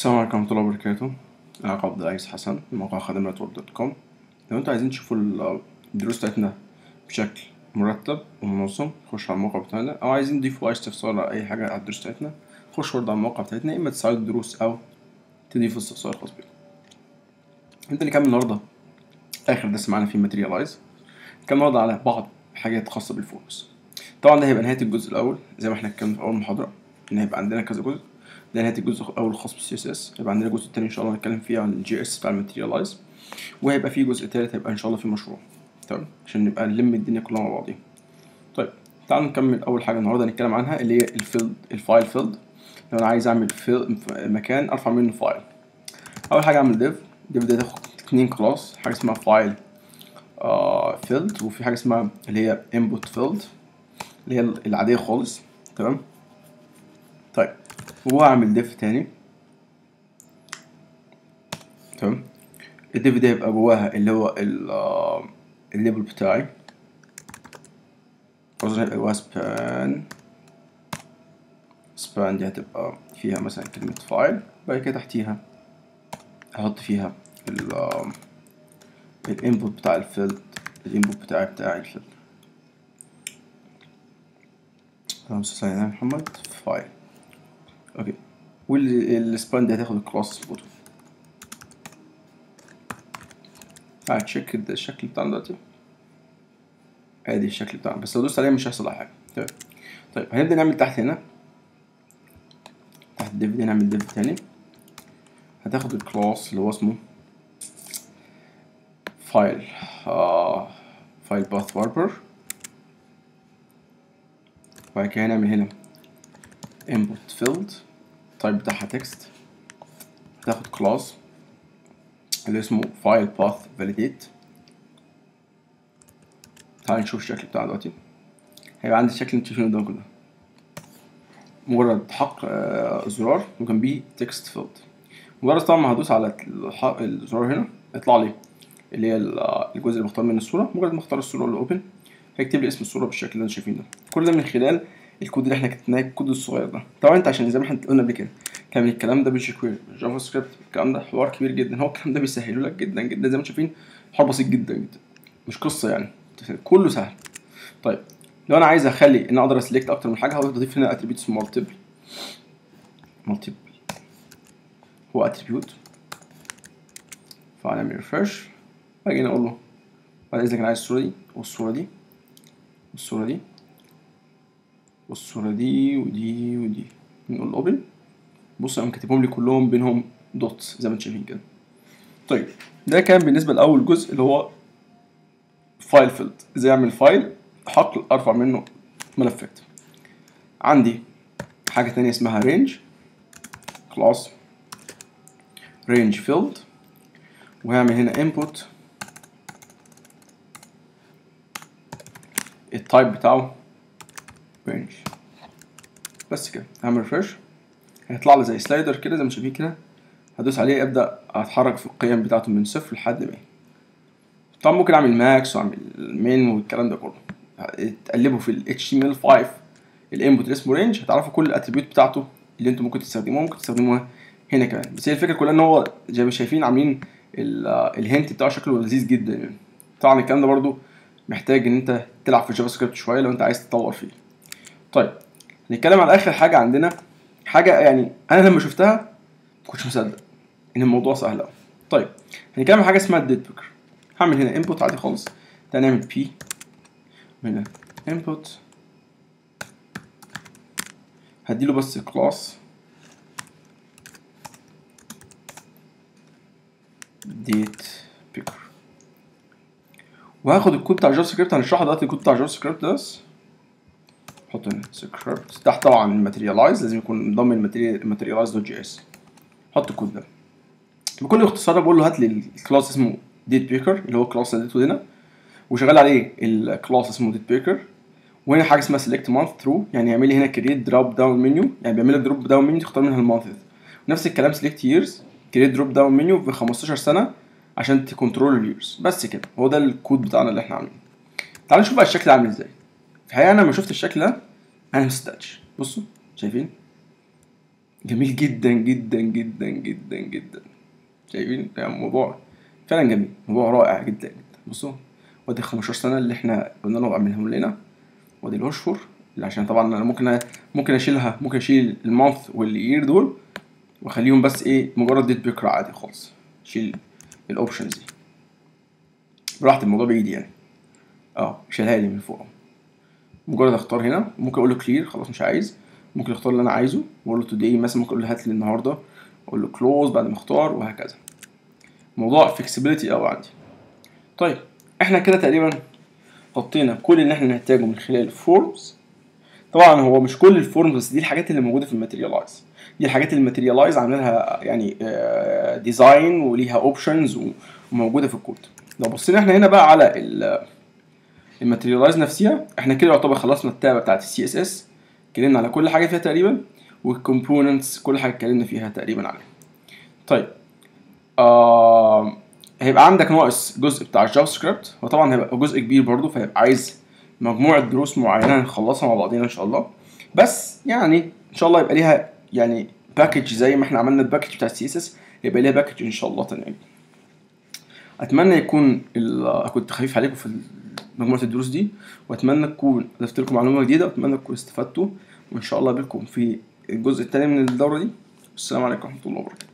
السلام عليكم ورحمة الله وبركاته أنا عبد العزيز حسن من موقع خدمات وورد دوت كوم لو انتوا عايزين تشوفوا الدروس بتاعتنا بشكل مرتب ومنظم خش على الموقع بتاعنا أو عايزين تضيفوا أي استفسار أو أي حاجة على الدروس بتاعتنا خش برضه على الموقع بتاعتنا يا إما تساعدوا الدروس أو تضيفوا استفسار خاص بيكم انت نكمل النهاردة آخر درس معانا في ماتريالايز نتكلم النهاردة على بعض حاجات خاصة بالفورمز طبعا ده هيبقى نهاية الجزء الأول زي ما احنا اتكلمنا في أول محاضرة إن هيبقى عندنا كذا جزء ده نهاية الجزء الأول الخاص بالسي اس اس هيبقى عندنا الجزء التاني إن شاء الله نتكلم فيه عن الجي اس بتاع الماتيريالايز وهيبقى فيه جزء تالت هيبقى إن شاء الله في مشروع تمام عشان نبقى نلم الدنيا كلها مع بعضيها طيب تعالوا نكمل أول حاجة النهاردة هنتكلم عنها اللي هي الفيلد الفايل فيلد لو أنا عايز أعمل فيل مكان أرفع منه فايل أول حاجة أعمل ديف ديف ده تاخد اتنين كلاس حاجة اسمها فايل فيلد وفي حاجة اسمها اللي هي input فيلد اللي هي العادية خالص تمام طيب وهعمل ديف تاني تمام الديف ده هيبقى جواها اللي هو الليبل بتاعي قصدي هيبقى جواها سبان سبان دي هتبقى فيها مثلا كلمة فايل بعد كده تحتيها هحط فيها ال الانبوت بتاع الفيلد الانبوت بتاعي بتاع الفيلد اللهم صل على محمد فايل اوكي والسبان دي هتاخد الكلاس بوتون تعال تشيك الشكل بتاعنا دلوقتي ادي الشكل بتاعنا بس لو دوست عليه مش هيحصل اي حاجه تمام طيب هنبدا نعمل تحت هنا تحت الديف دي نعمل ديف تاني هتاخد الكلاس اللي هو اسمه فايل آه فايل باث واربر وبعد كده هنعمل هنا input field التايب بتاعها text هتاخد كلاس اللي اسمه file path validate تعال نشوف الشكل بتاعه دلوقتي هيبقى عندي الشكل اللي انتوا شايفينه ده كله مجرد حق آه زرار وجنبيه text field مجرد طبعا ما هدوس على الزرار هنا يطلع لي اللي هي الجزء اللي بختار منه الصورة مجرد ما اختار الصورة اللي اوبن هيكتب لي اسم الصورة بالشكل اللي انتوا شايفينه ده كل ده من خلال الكود اللي احنا كتبناه الكود الصغير ده طبعا انت عشان زي ما احنا قلنا قبل كده تعمل الكلام ده بالجيكويري جافا سكريبت الكلام ده حوار كبير جدا هو الكلام ده بيسهله لك جدا جدا زي ما انتم شايفين حوار بسيط جدا جدا مش قصه يعني كله سهل طيب لو انا عايز اخلي ان اقدر اسلكت اكتر من حاجه هقدر اضيف هنا اتريبيوت اسمه مالتيبل مالتيبل هو اتريبيوت فهنعمل ريفرش واجي اقول له بعد اذنك انا عايز الصوره دي والصوره دي والصوره دي والصورة دي ودي ودي نقول اوبن بص انا كاتبهم لي كلهم بينهم دوتس زي ما انتم شايفين كده طيب ده كان بالنسبة لأول جزء اللي هو فايل فيلد ازاي اعمل فايل حقل ارفع منه ملفات عندي حاجة تانية اسمها رينج كلاس رينج فيلد وهعمل هنا input التايب بتاعه رينج بس كده هعمل ريفرش هيطلع لي زي سلايدر كده زي ما شايفين كده هدوس عليه ابدا اتحرك في القيم بتاعته من صفر لحد 100 طبعا ممكن اعمل ماكس واعمل مين والكلام ده كله تقلبوا في ال HTML5 الانبوت اللي اسمه رينج هتعرفوا كل الاتريبيوت بتاعته اللي انتم ممكن تستخدموها ممكن تستخدموها هنا كمان بس هي الفكره كلها ان هو زي ما شايفين عاملين الهنت بتاعه شكله لذيذ جدا يعني طبعا الكلام ده برضو محتاج ان انت تلعب في الجافا سكريبت شويه لو انت عايز تطور فيه طيب نتكلم على اخر حاجه عندنا حاجه يعني انا لما شفتها كنتش مصدق ان الموضوع سهل قوي طيب هنتكلم على حاجه اسمها الديت بيكر هعمل هنا انبوت عادي خالص ده نعمل بي هنا انبوت هديله بس كلاس ديت بيكر وهاخد الكود بتاع الجافا سكريبت هنشرحه دلوقتي الكود بتاع الجافا سكريبت بس حط هنا سكريبت تحت طبعا الماتيريالايز لازم يكون مضمن الماتيريالايز دوت جي اس حط الكود ده بكل اختصار بقول له هات لي الكلاس اسمه ديت بيكر اللي هو الكلاس اللي اديته هنا وشغال عليه الكلاس اسمه ديت بيكر وهنا حاجه اسمها سيلكت مانث ثرو يعني يعمل لي هنا كريت دروب داون منيو يعني بيعمل لك دروب داون منيو تختار منها المانث ونفس الكلام سيلكت ييرز كريت دروب داون منيو ب 15 سنه عشان تكنترول اليوز بس كده هو ده الكود بتاعنا اللي احنا عاملينه تعالوا نشوف بقى الشكل عامل ازاي في الحقيقه انا لما شفت الشكل ده انا مصدقتش بصوا شايفين جميل جدا جدا جدا جدا جدا شايفين يعني الموضوع فعلا جميل موضوع رائع جدا جدا بصوا وادي 15 سنه اللي احنا قلنا له اعملهم لنا وادي الاشهر اللي عشان طبعا انا ممكن ممكن اشيلها ممكن اشيل المانث واليير دول واخليهم بس ايه مجرد ديت بيقرا عادي خالص شيل الاوبشنز دي براحتي الموضوع بايدي يعني اه شيلها لي من فوق مجرد اختار هنا ممكن اقول له كلير خلاص مش عايز ممكن اختار اللي انا عايزه واقول له توداي مثلا ممكن اقول له هات لي النهارده اقول له كلوز بعد ما اختار وهكذا موضوع فلكسبيليتي قوي عندي طيب احنا كده تقريبا غطينا كل اللي احنا نحتاجه من خلال الفورمز طبعا هو مش كل الفورمز بس دي الحاجات اللي موجوده في الماتيريالايز دي الحاجات اللي الماتيريالايز عاملين لها يعني ديزاين وليها اوبشنز وموجوده في الكود لو بصينا احنا هنا بقى على الماتيريالايز نفسها احنا كده يعتبر خلصنا التابه بتاعت السي اس اس اتكلمنا على كل حاجه فيها تقريبا والكومبوننتس كل حاجه اتكلمنا فيها تقريبا عليها طيب آه هيبقى عندك ناقص جزء بتاع الجافا سكريبت وطبعا هيبقى جزء كبير برضه فهيبقى عايز مجموعه دروس معينه نخلصها مع بعضينا ان شاء الله بس يعني ان شاء الله يبقى ليها يعني باكج زي ما احنا عملنا الباكج بتاع السي اس اس يبقى ليها باكج ان شاء الله تاني اتمنى يكون كنت خفيف عليكم في مجموعه الدروس دي واتمنى تكون ضفت لكم معلومه جديده واتمنى تكونوا استفدتوا وان شاء الله بكم في الجزء الثاني من الدوره دي والسلام عليكم ورحمه الله وبركاته